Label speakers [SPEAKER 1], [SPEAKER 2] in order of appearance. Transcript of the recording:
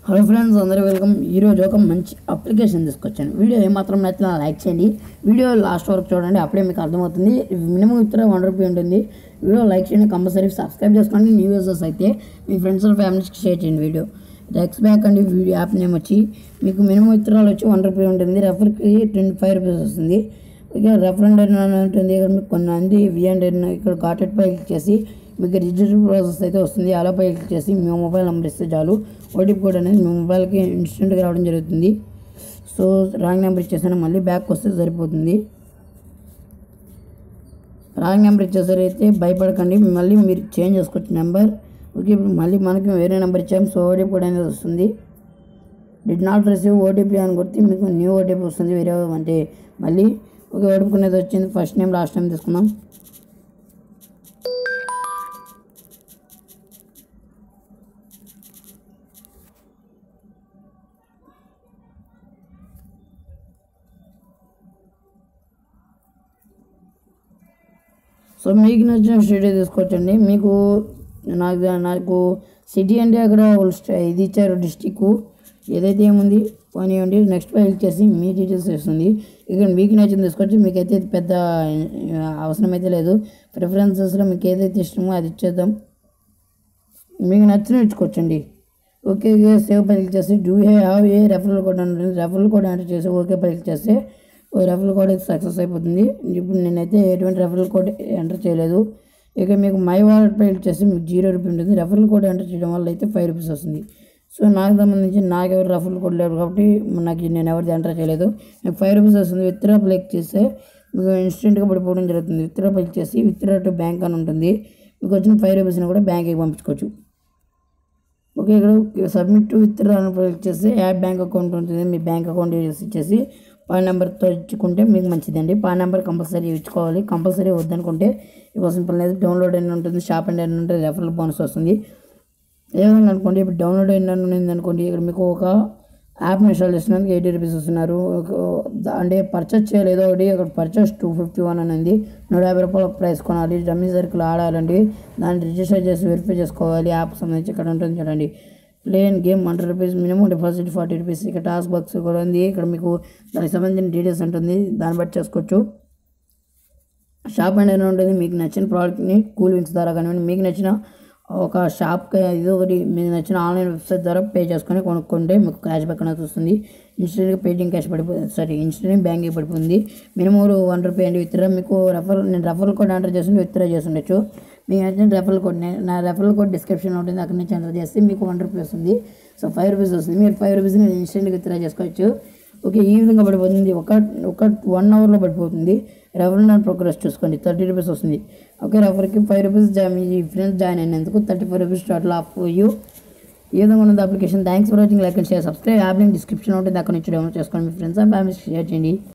[SPEAKER 1] hello friends అందరూ welcome ఈరోజు ఒక మంచి అప్లికేషన్ తీసుకొచ్చాను వీడియో ఏమాత్రం నచ్చినా లైక్ చేయండి వీడియో లాస్ట్ వరకు చూడండి అప్పుడే మీకు అర్థమవుతుంది మినిమం ఇతర వన్ రూపీ ఉంటుంది వీడియో లైక్ చేయండి కంపల్సరీ సబ్స్క్రైబ్ చేసుకోండి న్యూ యూజర్స్ అయితే మీ ఫ్రెండ్స్ అండ్ ఫ్యామిలీస్కి షేర్ చేయండి వీడియో ఎక్స్ బ్యాక్ అండి వీడియో యాప్ నేమ్ వచ్చి మీకు మినిమం విత్డ్రాల్ వచ్చి వన్ రూపీ ఉంటుంది రెఫర్కి ట్వంటీ ఫైవ్ రూపీస్ వస్తుంది ఇక రెఫరెండ్ అని ఉంటుంది ఇక్కడ మీకు కొన్ని అంది వి అండ్ ఇక్కడ గాటెడ్ పై క్లిక్ చేసి మీకు రిజిస్టర్ ప్రాసెస్ అయితే వస్తుంది అలా పై క్లిక్ చేసి మీ మొబైల్ నెంబర్ ఇస్తే చాలు ఓటీపీ కోడ్ అనేది మీ మొబైల్కి ఇన్స్టెంట్గా రావడం జరుగుతుంది సో రాంగ్ నెంబర్ ఇచ్చేసాను మళ్ళీ బ్యాక్ వస్తే సరిపోతుంది రాంగ్ నెంబర్ ఇచ్చేసరికి భయపడకండి మళ్ళీ మీరు చేంజ్ చేసుకోవచ్చు నెంబర్ ఓకే ఇప్పుడు మళ్ళీ మనకి వేరే నెంబర్ ఇచ్చాము సో ఓటీపీ కోడ్ అనేది వస్తుంది డిడ్ నాట్ రిసీవ్ ఓటీపీ అని కొడితే మీకు న్యూ ఓటీపీ వస్తుంది వేరే అంటే మళ్ళీ ఒక ఓటీపీ అనేది వచ్చింది ఫస్ట్ నేమ్ లాస్ట్ నేమ్ తీసుకుందాం సో మీకు నచ్చిన స్టేట్ తీసుకోవచ్చండి మీకు నాకు నాకు సిటీ అంటే అక్కడ వాళ్ళు స్ట- ఇది ఇచ్చారు డిస్టిక్ ఏదైతే ఏముంది పోనీయండి నెక్స్ట్ ఫైల్ చేసి మీ డీటెయిల్స్ ఇస్తుంది ఇక్కడ మీకు నచ్చింది తీసుకోవచ్చు మీకైతే ఇది పెద్ద ఆ, అవసరం అయితే లేదు ప్రిఫరెన్సెస్లో మీకు ఏదైతే ఇష్టమో అది ఇచ్చేద్దాం మీకు నచ్చిన ఇచ్చుకోవచ్చండి ఓకే సేవ్ పై క్లిక్ చేస్తే do have a referral code ఉంటుంది రెఫరల్ కోడ్ ఎంటర్ చేసి ఓకే పై క్లిక్ చేస్తే ఓ రెఫరల్ కోడ్ అయితే సక్సెస్ అయిపోతుంది ఇప్పుడు నేనైతే ఎటువంటి రెఫరల్ కోడ్ ఎంటర్ చేయలేదు ఇక మీకు మై వాలెట్ పై క్లిక్ చేస్తే మీకు జీరో రూపీ ఉంటుంది రెఫరల్ కోడ్ ఎంటర్ చేయడం వల్ల అయితే ఫైవ్ రూపీస్ వస్తుంది సో నాకు సంబంధించి నాకు ఎవరు రెఫరల్ కోడ్ లేరు కాబట్టి నాకు నేను ఎవరిది ఎంటర్ చేయలేదు నాకు ఫైవ్ రూపీస్ వస్తుంది విత్డ్రా క్లిక్ చేస్తే మీకు ఇన్స్టెంట్గా పడిపోవడం జరుగుతుంది విత్డ్రా క్లిక్ చేసి విత్డ్రా టు బ్యాంక్ అని ఉంటుంది మీకు వచ్చిన ఫైవ్ రూపీస్ని కూడా బ్యాంక్కి పంపించుకోవచ్చు ఓకే ఇక్కడ సబ్మిట్ టు విత్ క్లిక్ చేసి యాప్ బ్యాంక్ అకౌంట్ ఉంటుంది మీ బ్యాంక్ అకౌంట్ డీటెయిల్స్ ఇచ్చేసి పాన్ నెంబర్తో ఇచ్చుకుంటే మీకు మంచిదండి పాన్ నెంబర్ కంపల్సరీ ఇచ్చుకోవాలి కంపల్సరీ వద్దనుకుంటే ఇవ్వ సింపుల్ లేదు డౌన్లోడ్ అయిన ఉంటుంది షాప్ అండ్ అయిన ఉంటుంది రెఫరల్ బోనస్ వస్తుంది ఏ విధంగా అనుకోండి ఇప్పుడు డౌన్లోడ్ అయిన ఉంది అనుకోండి ఇక్కడ మీకు ఒక యాప్ ఇన్స్టాల్ చేసినందుకు ఎయిటీ రూపీస్ వస్తున్నారు ఒక- అంటే పర్చేస్ చేయలేదు ఒకటి అక్కడ పర్చేస్ టూ ఫిఫ్టీ వన్ అని ఉంది నూట యాభై రూపాయల ప్రైస్ కొనాలి డమ్మీ సర్కిల్ ఆడాలండి దాన్ని రిజిస్టర్ చేసి వెరిఫై చేసుకోవాలి యాప్ సంబంధించి ఇక్కడ ఉంటుంది చూడండి plane game hundred rupees minimum deposit forty rupees ఇక్కడ టాస్క్ బాక్స్ కూడా ఉంది ఇక్కడ మీకు దానికి సంబంధించిన డీటెయిల్స్ ఉంటుంది దాన్ని బట్టి చేసుకోవచ్చు షాప్ అండ్ అయినా ఉంటుంది మీకు నచ్చిన ప్రోడక్ట్ని కూల్ వింగ్స్ ద్వారా కానివ్వండి మీకు నచ్చిన ఒక షాప్కి ఇది ఒకటి మీకు నచ్చిన ఆన్లైన్ వెబ్సైట్ ద్వారా పే చేసుకొని కొనుక్కుంటే మీకు క్యాష్ బ్యాక్ అనేది వస్తుంది ఇన్స్టెంట్గా పేటింగ్ క్యాష్ పడిపోతుంది సారీ ఇన్స్టెంట్ బ్యాంక్కి పడిపోతుంది మినిమం వన్ రూపీ అండి విత్డ్రా మీకు రెఫర్ నేను రెఫరల్ కోడ్ ఎంటర్ చేసి విత్డ్రా చేసి ఉండొచ్చు మీకు నచ్చిన రెఫరల్ కోడ్ నే- నా రెఫరల్ కోడ్ డిస్క్రిప్షన్ ఉంటుంది అక్కడ నుంచి ఎంటర్ చేస్తే మీకు వన్ రూపీ వస్తుంది సో ఫైవ్ రూపీస్ వస్తుంది మీరు ఫైవ్ రూపీస్ని ఇన్స్టెంట్గా విత్డ్రా చేసుకోవచ్చు ఓకే ఈ విధంగా పడిపోతుంది ఒక ఒక వన్ అవర్లో పడిపోతుంది రెఫర్ అండ్ ప్రోగ్రెస్ చూసుకోండి థర్టీ రూపీస్ వస్తుంది ఓకే రెఫర్కి ఫైవ్ రూపీస్ జా మీ ఫ్రెండ్స్ జాయిన్ అయినందుకు thirty five rupees total of you ఈ విధంగా ఉన్నది application thanks for watching like and share subscribe app link description ఉంటుంది అక్కడ నుంచి డౌన్లోడ్ చేసుకోండి మీ ఫ్రెండ్స్ అండ్ ఫ్యామిలీస్ షేర్ చేయండి